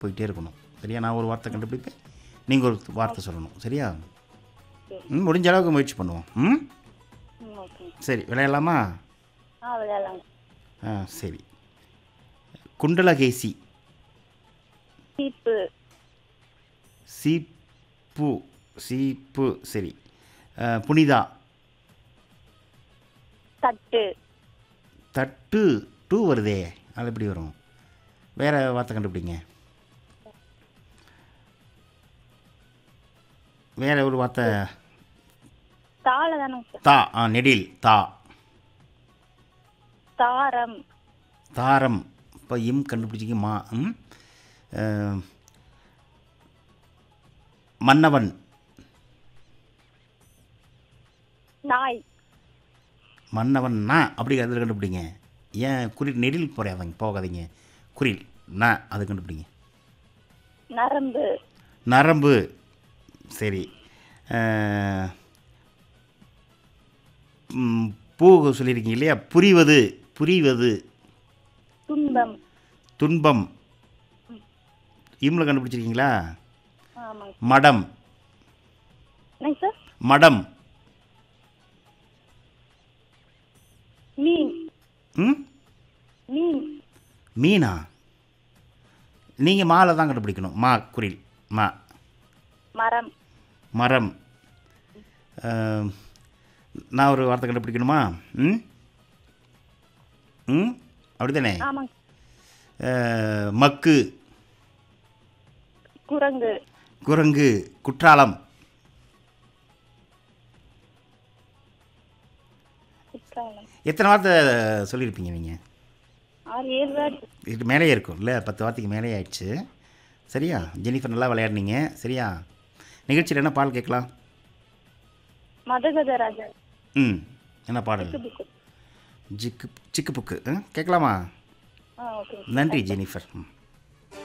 போயிட்டே இருக்கணும் சரியா நான் ஒரு வார்த்தை கண்டுபிடிப்பேன் நீங்கள் ஒரு வார்த்தை சொல்லணும் சரியா ம் முடிஞ்ச அளவுக்கு முயற்சி பண்ணுவோம் ம் ம் ஓகே சரி விளையாடலாமா ஆ விளையாடலாம் ஆ சரி குண்டலகேசி சீப்பு சீப்பு சீப்பு சரி ஆ, புனிதா தட்டு தட்டு டூ வருதே அது எப்படி வரும் வேறு வார்த்தை கண்டுபிடிங்க வேற ஒரு வார்த்தை தாளை தானங்க சார் தா ஆ நெடில் தா தாரம் தாரம் இப்போ இம் கண்டுபிடிச்சிங்க மா ம் ஆ, மன்னவன் நாய் மன்னவன் நா அப்படி அதில் கண்டுபிடிங்க ஏன் குறில் நெடில் போறாதீங்க போகாதீங்க குறில் ந அது கண்டுபிடிங்க நரம்பு நரம்பு சரி அஹ், ம், பூ சொல்லியிருக்கீங்க இல்லையா புரிவது புரிவது துன்பம் துன்பம் இம்ல கண்டுபிடிச்சிருக்கீங்களா ஆமாங்க மடம் என்னங்க சார் மடம் மீன் ம் மீன் மீனா நீங்கள் மாலை தான் கண்டுபிடிக்கணும் மா குறில் மா மரம் மரம் அஹ், நான் ஒரு வார்த்தை கண்டுபிடிக்கணுமா ம் ம் அப்படி தானே ஆமாங்க மக்கு குரங்கு குரங்கு குற்றாலம் குற்றாலம் எத்தனை வார்த்தை சொல்லியிருப்பீங்க நீங்கள் ஆறு ஏழு வேர்டு இதுக்கு மேலேயே இருக்கும் இல்லை பத்து வார்த்தைக்கு மேலே ஆயிடுச்சு சரியா ஜெனிஃபர் நல்லா விளையாடுனீங்க சரியா நிகழ்ச்சியில் என்ன பாடல் கேட்கலாம் மதகதராஜா ம் என்ன பாடல் புக்கு ஜிக்கு சிக்கு புக்கு ம், கேட்கலாமா ஆ ஓகே நன்றி ஜெனிஃபர் ம்